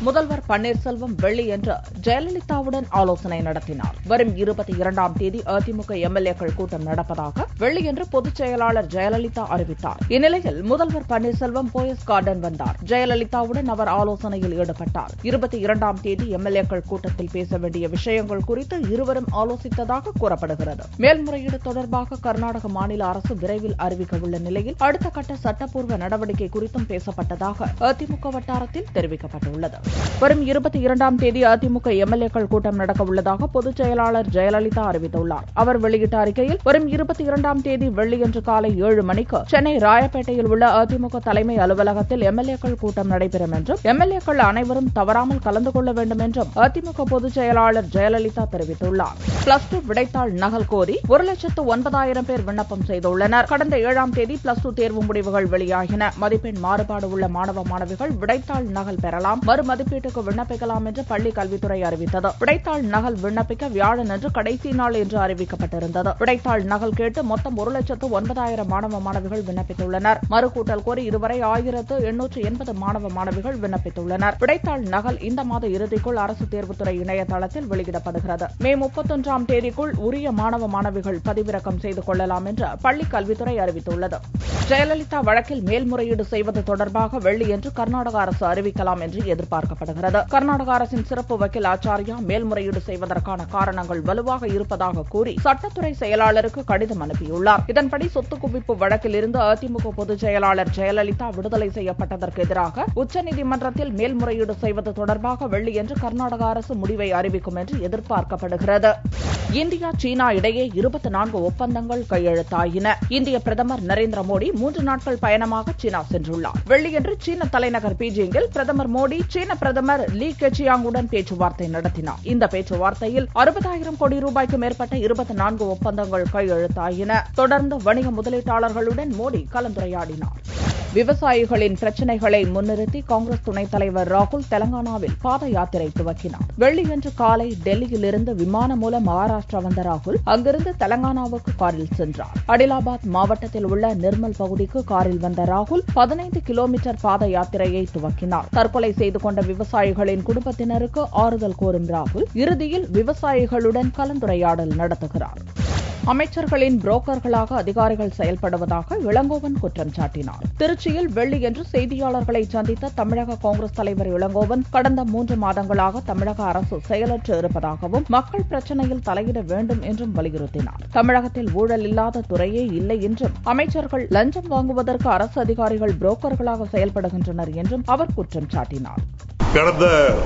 முதல்வர் பன்னீர்செல்வம் வெள்ளியன்று ஜெயலலிதாவுடன் ஆலோசனை நடத்தினார் வரும் இருபத்தி இரண்டாம் தேதி அதிமுக எம்எல்ஏக்கள் கூட்டம் நடப்பதாக வெள்ளியன்று பொதுச் செயலாளர் ஜெயலலிதா அறிவித்தார் இந்நிலையில் முதல்வர் பன்னீர்செல்வம் போயஸ் கார்டன் வந்தார் ஜெயலலிதாவுடன் அவர் ஆலோசனையில் ஈடுபட்டார் இருபத்தி இரண்டாம் தேதி எம்எல்ஏக்கள் கூட்டத்தில் பேச வேண்டிய விஷயங்கள் குறித்து இருவரும் ஆலோசித்ததாக கூறப்படுகிறது மேல்முறையீடு தொடர்பாக கர்நாடக மாநில அரசு விரைவில் அறிவிக்க உள்ள நிலையில் அடுத்த கட்ட சட்டப்பூர்வ நடவடிக்கை குறித்தும் பேசப்பட்டதாக அதிமுக வட்டாரத்தில் தெரிவிக்கப்பட்டுள்ளது வரும் இருபத்தி இரண்டாம் தேதி அதிமுக எம்எல்ஏக்கள் கூட்டம் நடக்க உள்ளதாக பொதுச் செயலாளர் ஜெயலலிதா அறிவித்துள்ளார் அவர் வெளியிட்ட அறிக்கையில் வரும் இருபத்தி இரண்டாம் தேதி வெள்ளியன்று காலை ஏழு மணிக்கு சென்னை ராயப்பேட்டையில் உள்ள அதிமுக தலைமை அலுவலகத்தில் எம்எல்ஏக்கள் கூட்டம் நடைபெறும் என்றும் எம்எல்ஏக்கள் அனைவரும் தவறாமல் கலந்து கொள்ள வேண்டும் என்றும் அதிமுக பொதுச் செயலாளர் ஜெயலலிதா தெரிவித்துள்ளார் பிளஸ் டூ விடைத்தாள் நகல் கோரி ஒரு லட்சத்து ஒன்பதாயிரம் பேர் விண்ணப்பம் செய்துள்ளனர் கடந்த ஏழாம் தேதி பிளஸ் டூ தேர்வு முடிவுகள் வெளியாகின மதிப்பெண் மாறுபாடு உள்ள மாணவ மாணவிகள் விடைத்தாள் நகல் பெறலாம் மறு மதிப்பீட்டுக்கு விண்ணப்பிக்கலாம் என்று பள்ளி கல்வித்துறை அறிவித்தது விடைத்தாள் நகல் விண்ணப்பிக்க வியாழனன்று கடைசி நாள் என்று அறிவிக்கப்பட்டிருந்தது விடைத்தாள் நகல் கேட்டு மொத்தம் ஒரு லட்சத்து ஒன்பதாயிரம் மாணவ மாணவிகள் விண்ணப்பித்துள்ளனர் மறுகூட்டல் கோரி இதுவரை ஆயிரத்து எண்ணூற்று எண்பது மாணவ மாணவிகள் விண்ணப்பித்துள்ளனர் விடைத்தாள் நகல் இந்த மாத இறுதிக்குள் அரசு தேர்வுத்துறை இணையதளத்தில் வெளியிடப்படுகிறது மே முப்பத்தொன்றாம் தேதிக்குள் உரிய மாணவ மாணவிகள் பதிவிறக்கம் செய்து கொள்ளலாம் என்று பள்ளி கல்வித்துறை அறிவித்துள்ளது ஜெயலலிதா வழக்கில் மேல்முறையீடு செய்வது தொடர்பாக வெள்ளியன்று கர்நாடக அரசு அறிவிக்கலாம் என்று எதிர்பார்க்கப்படுகிறது கர்நாடக அரசின் சிறப்பு வக்கீல் ஆச்சாரியா மேல்முறையீடு செய்வதற்கான காரணங்கள் வலுவாக இருப்பதாக கூறி சட்டத்துறை செயலாளருக்கு கடிதம் அனுப்பியுள்ளார் இதன்படி சொத்து குவிப்பு வழக்கில் இருந்து அதிமுக பொதுச் செயலாளர் ஜெயலலிதா விடுதலை செய்யப்பட்டதற்கு எதிராக உச்சநீதிமன்றத்தில் மேல்முறையீடு செய்வது தொடர்பாக வெள்ளியன்று கர்நாடக அரசு முடிவை அறிவிக்கும் என்று எதிர்பார்க்கப்படுகிறது இந்தியா சீனா இடையே இருபத்தி நான்கு ஒப்பந்தங்கள் கையெழுத்தாயின இந்திய பிரதமர் நரேந்திர மோடி மூன்று நாட்கள் பயணமாக சீனா சென்றுள்ளார் வெள்ளியன்று சீன தலைநகர் பீஜிங்கில் பிரதமர் மோடி சீன பிரதமர் லீ கெச்சியாங்குடன் பேச்சுவார்த்தை நடத்தினார் இந்த பேச்சுவார்த்தையில் அறுபதாயிரம் கோடி ரூபாய்க்கு மேற்பட்ட இருபத்தி நான்கு ஒப்பந்தங்கள் கையெழுத்தாயின தொடர்ந்து வணிக முதலீட்டாளர்களுடன் மோடி கலந்துரையாடினார் விவசாயிகளின் பிரச்சினைகளை முன்னிறுத்தி காங்கிரஸ் துணைத் தலைவர் ராகுல் தெலங்கானாவில் பாத யாத்திரை துவக்கினார் வெள்ளியன்று காலை டெல்லியிலிருந்து விமானம் மூலம் மகாராஷ்டிரா வந்த ராகுல் அங்கிருந்து தெலங்கானாவுக்கு காரில் சென்றார் அடிலாபாத் மாவட்டத்தில் உள்ள நிர்மல் பகுதிக்கு காரில் வந்த ராகுல் பதினைந்து கிலோமீட்டர் பாத யாத்திரையை துவக்கினார் தற்கொலை செய்து கொண்ட விவசாயிகளின் குடும்பத்தினருக்கு ஆறுதல் கோரும் ராகுல் இறுதியில் விவசாயிகளுடன் கலந்துரையாடல் நடத்துகிறார் அமைச்சர்களின் புரோக்கர்களாக அதிகாரிகள் செயல்படுவதாக இளங்கோவன் குற்றம் சாட்டினார் திருச்சியில் வெள்ளியன்று செய்தியாளர்களை சந்தித்த தமிழக காங்கிரஸ் தலைவர் இளங்கோவன் கடந்த மூன்று மாதங்களாக தமிழக அரசு செயலற்று இருப்பதாகவும் மக்கள் பிரச்சினையில் தலையிட வேண்டும் என்றும் வலியுறுத்தினார் தமிழகத்தில் ஊழல் இல்லாத துறையே இல்லை என்றும் அமைச்சர்கள் லஞ்சம் வாங்குவதற்கு அரசு அதிகாரிகள் புரோக்கர்களாக செயல்படுகின்றனர் என்றும் அவர் குற்றம் சாட்டினார் கடந்த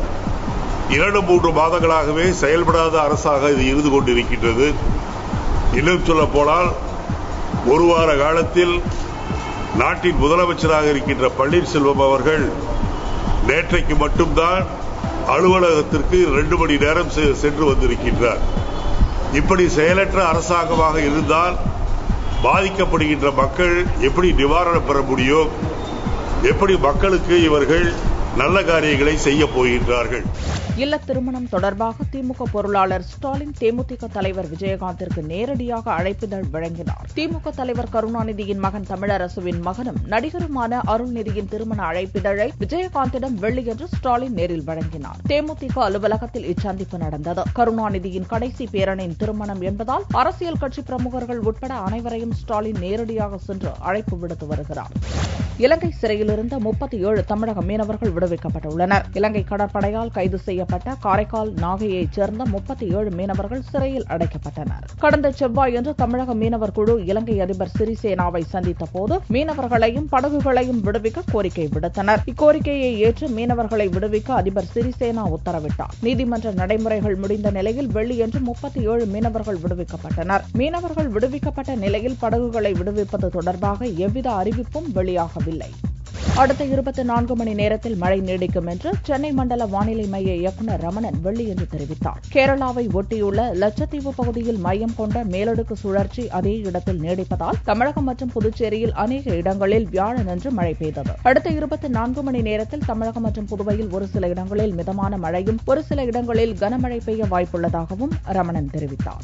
இரண்டு மூன்று மாதங்களாகவே செயல்படாத அரசாக இது இருந்து கொண்டிருக்கின்றது இன்னும் சொல்ல போனால் ஒரு வார காலத்தில் நாட்டின் முதலமைச்சராக இருக்கின்ற பன்னீர்செல்வம் அவர்கள் நேற்றைக்கு மட்டும்தான் அலுவலகத்திற்கு இரண்டு மணி நேரம் சென்று வந்திருக்கின்றார் இப்படி செயலற்ற அரசாங்கமாக இருந்தால் பாதிக்கப்படுகின்ற மக்கள் எப்படி நிவாரணம் பெற முடியும் எப்படி மக்களுக்கு இவர்கள் நல்ல காரியங்களை செய்ய போகின்றார்கள் இல்ல திருமணம் தொடர்பாக திமுக பொருளாளர் ஸ்டாலின் தேமுதிக தலைவர் விஜயகாந்திற்கு நேரடியாக அழைப்பிதழ் வழங்கினார் திமுக தலைவர் கருணாநிதியின் மகன் தமிழரசுவின் மகனும் நடிகருமான அருள்நிதியின் திருமண அழைப்பிதழை விஜயகாந்திடம் வெள்ளியன்று ஸ்டாலின் நேரில் வழங்கினார் தேமுதிக அலுவலகத்தில் இச்சந்திப்பு நடந்தது கருணாநிதியின் கடைசி பேரனின் திருமணம் என்பதால் அரசியல் கட்சி பிரமுகர்கள் உட்பட அனைவரையும் ஸ்டாலின் நேரடியாக சென்று அழைப்பு விடுத்து வருகிறார் இலங்கை சிறையிலிருந்த முப்பத்தி ஏழு தமிழக மீனவர்கள் விடுவிக்கப்பட்டுள்ளனர் இலங்கை கடற்படையால் கைது செய்யப்பட்ட காரைக்கால் நாகையைச் சேர்ந்த முப்பத்தி ஏழு மீனவர்கள் சிறையில் அடைக்கப்பட்டனர் கடந்த செவ்வாயன்று தமிழக மீனவர் குழு இலங்கை அதிபர் சிறிசேனாவை சந்தித்த போது மீனவர்களையும் படகுகளையும் விடுவிக்க கோரிக்கை விடுத்தனர் இக்கோரிக்கையை ஏற்று மீனவர்களை விடுவிக்க அதிபர் சிறிசேனா உத்தரவிட்டார் நீதிமன்ற நடைமுறைகள் முடிந்த நிலையில் வெள்ளியன்று முப்பத்தி ஏழு மீனவர்கள் விடுவிக்கப்பட்டனர் மீனவர்கள் விடுவிக்கப்பட்ட நிலையில் படகுகளை விடுவிப்பது தொடர்பாக எவ்வித அறிவிப்பும் வெளியாகவில்லை அடுத்த இருபத்தி நான்கு மணி நேரத்தில் மழை நீடிக்கும் என்று சென்னை மண்டல வானிலை மைய இயக்குநர் ரமணன் வெள்ளியன்று தெரிவித்தார் கேரளாவை ஒட்டியுள்ள லட்சத்தீவு பகுதியில் மையம் கொண்ட மேலடுக்கு சுழற்சி அதே இடத்தில் நீடிப்பதால் தமிழகம் மற்றும் புதுச்சேரியில் அநேக இடங்களில் வியாழனன்று மழை பெய்தது அடுத்த இருபத்தி நான்கு மணி நேரத்தில் தமிழகம் மற்றும் புதுவையில் ஒரு சில இடங்களில் மிதமான மழையும் ஒரு சில இடங்களில் கனமழை பெய்ய வாய்ப்புள்ளதாகவும் ரமணன் தெரிவித்தார்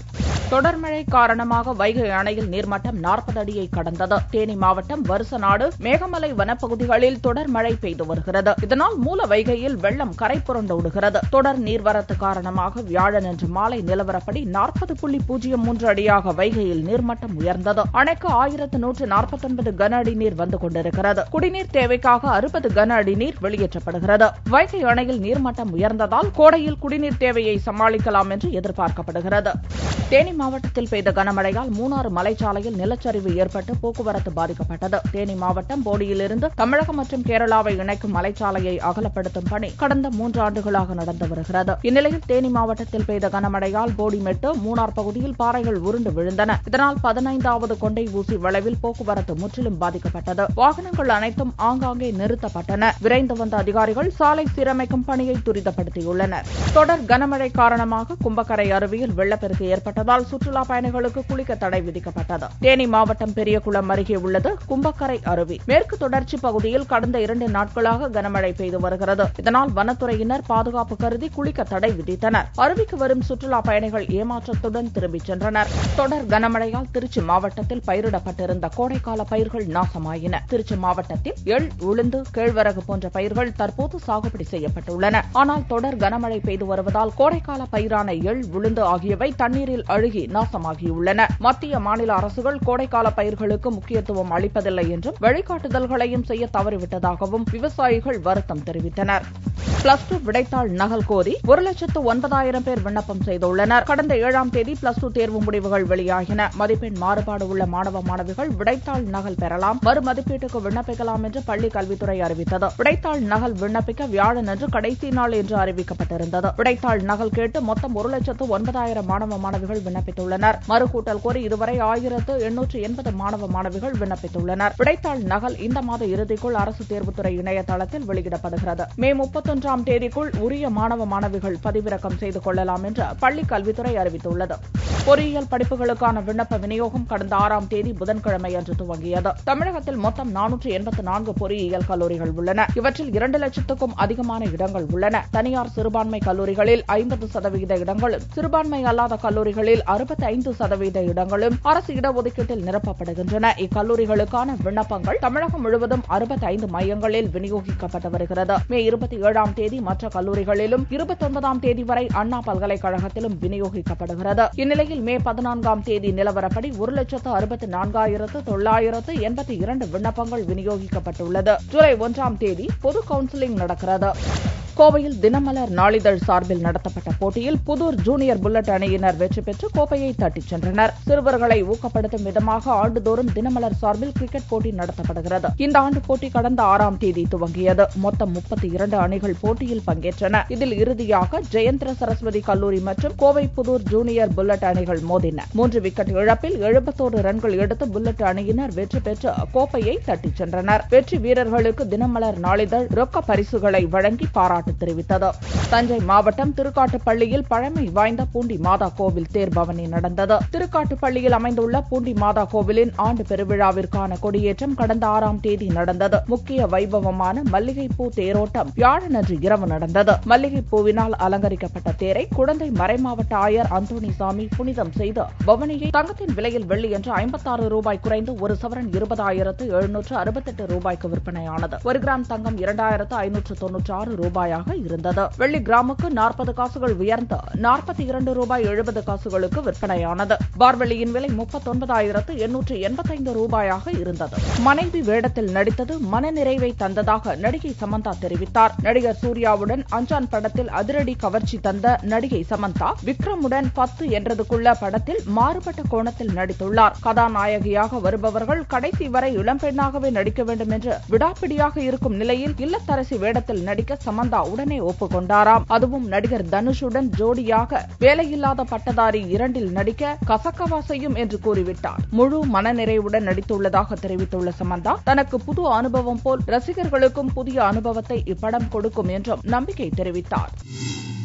தொடர் மழை காரணமாக வைகை அணையில் நீர்மட்டம் நாற்பது அடியை கடந்தது தேனி மாவட்டம் வருசநாடு மேகமலை வனப்பகுதிகளில் தொடர் மழை பெய்து வருகிறது இதனால் மூல வைகையில் வெள்ளம் கரை புரண்டோடுகிறது தொடர் நீர்வரத்து காரணமாக வியாழனன்று மாலை நிலவரப்படி நாற்பது புள்ளி பூஜ்ஜியம் மூன்று அடியாக வைகையில் நீர்மட்டம் உயர்ந்தது அணைக்கு ஆயிரத்து நூற்று நாற்பத்தொன்பது கன அடி நீர் வந்து கொண்டிருக்கிறது குடிநீர் தேவைக்காக அறுபது கன அடி நீர் வெளியேற்றப்படுகிறது வைகை அணையில் நீர்மட்டம் உயர்ந்ததால் கோடையில் குடிநீர் தேவையை சமாளிக்கலாம் என்று எதிர்பார்க்கப்படுகிறது தேனி மாவட்டத்தில் பெய்த கனமழையால் மூணாறு மலைச்சாலையில் நிலச்சரிவு ஏற்பட்டு போக்குவரத்து பாதிக்கப்பட்டது தேனி மாவட்டம் போடியிலிருந்து தமிழகம் மற்றும் கேரளாவை இணைக்கும் மலைச்சாலையை அகலப்படுத்தும் பணி கடந்த மூன்று ஆண்டுகளாக நடந்து வருகிறது இந்நிலையில் தேனி மாவட்டத்தில் பெய்த கனமழையால் போடிமெட்டு மூணார் பகுதியில் பாறைகள் உருண்டு விழுந்தன இதனால் பதினைந்தாவது கொண்டை ஊசி வளைவில் போக்குவரத்து முற்றிலும் பாதிக்கப்பட்டது வாகனங்கள் அனைத்தும் ஆங்காங்கே நிறுத்தப்பட்டன விரைந்து வந்த அதிகாரிகள் சாலை சீரமைக்கும் பணியை துரிதப்படுத்தியுள்ளனர் தொடர் கனமழை காரணமாக கும்பக்கரை அருவியில் வெள்ளப்பெருக்கு ஏற்பட்டதால் சுற்றுலா பயணிகளுக்கு குளிக்க தடை விதிக்கப்பட்டது தேனி மாவட்டம் பெரியகுளம் அருகே உள்ளது கும்பக்கரை அருவி மேற்கு தொடர்ச்சி பகுதியில் கடந்த இரண்டு நாட்களாக கனமழை பெய்து வருகிறது இதனால் வனத்துறையினர் பாதுகாப்பு கருதி குளிக்க தடை விதித்தனர் அருவிக்கு வரும் சுற்றுலா பயணிகள் ஏமாற்றத்துடன் திரும்பிச் சென்றனர் தொடர் கனமழையால் திருச்சி மாவட்டத்தில் பயிரிடப்பட்டிருந்த கோடைக்கால பயிர்கள் நாசமாயின திருச்சி மாவட்டத்தில் எள் உளுந்து கேழ்வரகு போன்ற பயிர்கள் தற்போது சாகுபடி செய்யப்பட்டுள்ளன ஆனால் தொடர் கனமழை பெய்து வருவதால் கோடைக்கால பயிரான எள் உளுந்து ஆகியவை தண்ணீரில் அழுகி நாசமாகியுள்ளன மத்திய மாநில அரசுகள் கோடைக்கால பயிர்களுக்கு முக்கியத்துவம் அளிப்பதில்லை என்றும் வழிகாட்டுதல்களையும் செய்ய தவறிவிட்டதாகவும் விவசாயிகள் வருத்தம் தெரிவித்தனர் பிளஸ் டூ விடைத்தாள் நகல் கோரி ஒரு லட்சத்து ஒன்பதாயிரம் பேர் விண்ணப்பம் செய்துள்ளனர் கடந்த ஏழாம் தேதி பிளஸ் டூ தேர்வு முடிவுகள் வெளியாகின மதிப்பெண் மாறுபாடு உள்ள மாணவ மாணவிகள் விடைத்தாள் நகல் பெறலாம் மறு மதிப்பீட்டுக்கு விண்ணப்பிக்கலாம் என்று பள்ளிக் கல்வித்துறை அறிவித்தது விடைத்தாள் நகல் விண்ணப்பிக்க வியாழனன்று கடைசி நாள் என்று அறிவிக்கப்பட்டிருந்தது விடைத்தாள் நகல் கேட்டு மொத்தம் ஒரு லட்சத்து ஒன்பதாயிரம் மாணவ மாணவிகள் விண்ணப்பித்துள்ளனர் மறுகூட்டல் கோரி இதுவரை ஆயிரத்து எண்ணூற்று எண்பது மாணவ மாணவிகள் விண்ணப்பித்துள்ளனர் விடைத்தாள் நகல் இந்த மாத இறுதிக்குள் அரசு தேர்வுத்துறை இணையதளத்தில் வெளியிடப்படுகிறது மே முப்பத்தொன்றாம் தேதிக்குள் உரிய மாணவ மாணவிகள் பதிவிறக்கம் செய்து கொள்ளலாம் என்று பள்ளிக் கல்வித்துறை அறிவித்துள்ளது பொறியியல் படிப்புகளுக்கான விண்ணப்ப விநியோகம் கடந்த ஆறாம் தேதி புதன்கிழமை அன்று துவங்கியது தமிழகத்தில் மொத்தம் நானூற்று எண்பத்து நான்கு பொறியியல் கல்லூரிகள் உள்ளன இவற்றில் இரண்டு லட்சத்துக்கும் அதிகமான இடங்கள் உள்ளன தனியார் சிறுபான்மை கல்லூரிகளில் ஐம்பது சதவீத இடங்களும் சிறுபான்மை அல்லாத கல்லூரிகளில் அறுபத்தி ஐந்து சதவீத இடங்களும் அரசு இடஒதுக்கீட்டில் நிரப்பப்படுகின்றன இக்கல்லூரிகளுக்கான விண்ணப்பங்கள் தமிழகம் முழுவதும் அறுபத்தி ஐந்து மையங்களில் விநியோகிக்கப்பட்டு வருகிறது மே இருபத்தி ஏழாம் தேதி மற்ற கல்லூரிகளிலும் இருபத்தொன்பதாம் தேதி வரை அண்ணா பல்கலைக்கழகத்திலும் விநியோகிக்கப்படுகிறது இந்நிலையில் மே பதினான்காம் தேதி நிலவரப்படி ஒரு லட்சத்து அறுபத்தி நான்காயிரத்து தொள்ளாயிரத்து எண்பத்தி இரண்டு விண்ணப்பங்கள் விநியோகிக்கப்பட்டுள்ளது ஜூலை ஒன்றாம் தேதி பொது கவுன்சிலிங் நடக்கிறது கோவையில் தினமலர் நாளிதழ் சார்பில் நடத்தப்பட்ட போட்டியில் புதூர் ஜூனியர் புல்லட் அணியினர் வெற்றி பெற்று கோப்பையை தட்டிச் சென்றனர் சிறுவர்களை ஊக்கப்படுத்தும் விதமாக ஆண்டுதோறும் தினமலர் சார்பில் கிரிக்கெட் போட்டி நடத்தப்படுகிறது இந்த ஆண்டு போட்டி கடந்த ஆறாம் தேதி துவங்கியது மொத்தம் முப்பத்தி இரண்டு அணிகள் போட்டியில் பங்கேற்றன இதில் இறுதியாக ஜெயந்திர சரஸ்வதி கல்லூரி மற்றும் கோவை புதூர் ஜூனியர் புல்லட் அணிகள் மோதின மூன்று விக்கெட் இழப்பில் எழுபத்தோரு ரன்கள் எடுத்து புல்லட் அணியினர் வெற்றி பெற்று கோப்பையை தட்டிச் சென்றனர் வெற்றி வீரர்களுக்கு தினமலர் நாளிதழ் ரொக்க பரிசுகளை வழங்கி பாராட்டு தெரிவித்தது தஞ்சை மாவட்டம் திருக்காட்டுப்பள்ளியில் பழமை வாய்ந்த பூண்டி மாதா கோவில் தேர்பவனி நடந்தது திருக்காட்டுப்பள்ளியில் அமைந்துள்ள பூண்டி மாதா கோவிலின் ஆண்டு பெருவிழாவிற்கான கொடியேற்றம் கடந்த ஆறாம் தேதி நடந்தது முக்கிய வைபவமான மல்லிகைப்பூ தேரோட்டம் வியாழனன்று இரவு நடந்தது மல்லிகைப்பூவினால் அலங்கரிக்கப்பட்ட தேரை குழந்தை மறைமாவட்ட ஆயர் அந்தோணிசாமி புனிதம் செய்து பவனியை தங்கத்தின் விலையில் வெள்ளி என்று ஐம்பத்தாறு ரூபாய் குறைந்து ஒரு சவரன் இருபதாயிரத்து எழுநூற்று அறுபத்தெட்டு ரூபாய்க்கு விற்பனையானது ஒரு கிராம் தங்கம் இரண்டாயிரத்து ஐநூற்று தொன்னூற்று ஆறு ரூபாயாக இருந்தது வெள்ளி கிராமுக்கு நாற்பது காசுகள் உயர்ந்து நாற்பத்தி இரண்டு ரூபாய் எழுபது காசுகளுக்கு விற்பனையானது பார்வெள்ளியின் விலை முப்பத்தொன்பதாயிரத்து எண்ணூற்று எண்பத்தைந்து ரூபாயாக இருந்தது மனைவி வேடத்தில் நடித்தது மனநிறைவை தந்ததாக நடிகை சமந்தா தெரிவித்தார் நடிகர் சூர்யாவுடன் அஞ்சான் படத்தில் அதிரடி கவர்ச்சி தந்த நடிகை சமந்தா விக்ரமுடன் பத்து என்றதுக்குள்ள படத்தில் மாறுபட்ட கோணத்தில் நடித்துள்ளார் கதாநாயகியாக வருபவர்கள் கடைசி வரை இளம்பெண்ணாகவே நடிக்க வேண்டும் என்று விடாப்பிடியாக இருக்கும் நிலையில் இல்லத்தரசி வேடத்தில் நடிக்க சமந்தா உடனே ஒப்புக்கொண்டாராம் அதுவும் நடிகர் தனுஷுடன் ஜோடியாக வேலையில்லாத பட்டதாரி இரண்டில் நடிக்க கசக்கவா செய்யும் என்று கூறிவிட்டார் முழு மனநிறைவுடன் நடித்துள்ளதாக தெரிவித்துள்ள சமந்தா தனக்கு புது அனுபவம் போல் ரசிகர்களுக்கும் புதிய அனுபவத்தை இப்படம் கொடுக்கும் என்றும் நம்பிக்கை தெரிவித்தார்